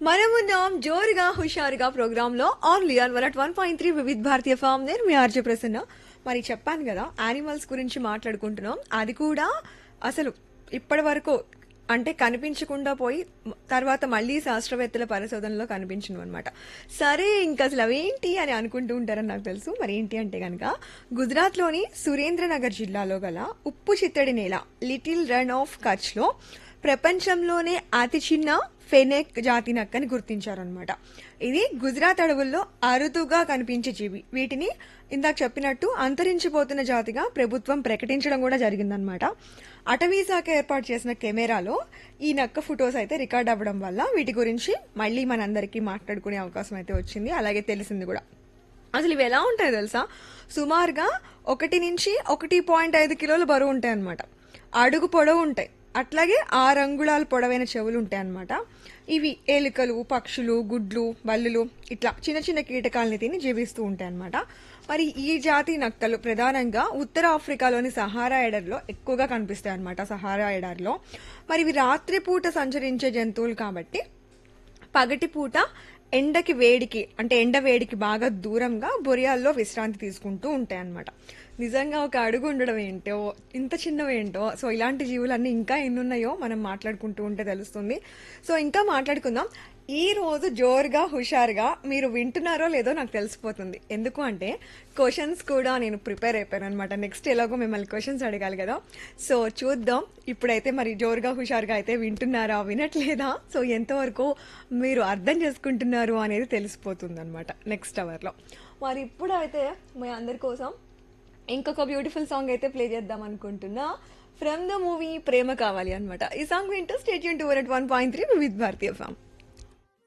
మనమున్నాం జోరుగా హుషారుగా ప్రోగ్రామ్ లో only on one at one point three Vividh Bharati FM నేను మీ ఆర్జే ప్రసన్న మరి చెప్పాను కదా యానిమల్స్ గురించి మాట్లాడుకుంటున్నాం అది కూడా అసలు ఇప్పటి వరకు అంటే కనిపించకుండా పోయి మ- తర్వాత మళ్ళీ శాస్త్రవేత్తల పరిశోధనలో కనిపించినవి అనమాట సరే ఇంకా అసలు అవేంటి అని అనుకుంటూ ఉంటారని నాకు తెలుసు మరి ఏంటి అంటే కనుక గుజరాత్లోని సురేంద్రనగర్ జిల్లాలో గల ఉప్పు చిత్తడి నేల లిటిల్ రన్ ఆఫ్ కచ్లో ప్రపంచంలోనే అతి చిన్న ఫెనెక్ జాతి నక్కని గుర్తించారనమాట ఇది గుజరాత్ అడవుల్లో అరుదుగా కనిపించే జీవి వీటిని ఇందాక చెప్పినట్టు అంతరించిపోతున్న జాతిగా ప్రభుత్వం ప్రకటించడం కూడా జరిగిందనమాట అటవీ శాఖ ఏర్పాటు చేసిన కెమెరాలో ఈ నక్క ఫొటోస్ అయితే రికార్డ్ అవ్వడం వల్ల వీటి గురించి మళ్ళీ మనందరికీ మాట్లాడుకునే అవకాశం అయితే వచ్చింది అలాగే తెలిసింది కూడా అసలు ఇవి ఎలా ఉంటాయి తెలుసా సుమారుగా ఒకటి నుంచి ఒకటి పాయింట్ ఐదు కిలోల బరువు ఉంటాయి అనమాట అడుగు పొడవు ఉంటాయి అట్లాగే ఆరు అంగుళాల పొడవైన చెవులు ఉంటాయి అన్నమాట ఇవి ఎలుకలు పక్షులు గుడ్లు బల్లులు ఇట్లా చిన్న చిన్న కీటకాలని తిని జీవిస్తూ ఉంటాయి అన్నమాట మరి ఈ జాతి నక్కలు ప్రధానంగా ఉత్తర ఆఫ్రికాలోని సహారా ఎడర్లో ఎక్కువగా కనిపిస్తాయి అన్నమాట సహారా ఎడారిలో మరి ఇవి రాత్రిపూట సంచరించే జంతువులు కాబట్టి పగటిపూట ఎండకి వేడికి అంటే ఎండ వేడికి బాగా దూరంగా బొరియాల్లో విశ్రాంతి తీసుకుంటూ ఉంటాయి అన్నమాట నిజంగా ఒక అడుగు ఉండడం ఏంటో ఇంత చిన్నవేంటో సో ఇలాంటి జీవులన్నీ ఇంకా ఎన్ని ఉన్నాయో మనం మాట్లాడుకుంటూ ఉంటే తెలుస్తుంది సో ఇంకా మాట్లాడుకుందాం ఈ రోజు జోరుగా హుషారుగా మీరు వింటున్నారో లేదో నాకు తెలిసిపోతుంది ఎందుకు అంటే క్వశ్చన్స్ కూడా నేను ప్రిపేర్ అయిపోయాను అనమాట నెక్స్ట్ ఎలాగో మిమ్మల్ని క్వశ్చన్స్ అడగాలి కదా సో చూద్దాం ఇప్పుడైతే మరి జోరుగా హుషారుగా అయితే వింటున్నారా వినట్లేదా సో ఎంతవరకు మీరు అర్థం చేసుకుంటున్నారు అనేది తెలిసిపోతుంది అనమాట నెక్స్ట్ అవర్లో మరి ఇప్పుడైతే మీ అందరి కోసం ఇంకొక బ్యూటిఫుల్ సాంగ్ అయితే ప్లే చేద్దాం అనుకుంటున్నా ఫ్రమ్ ద మూవీ ప్రేమ కావాలి అనమాట ఈ సాంగ్ వింటూ స్టేట్ యూన్ two one point three with Bharati form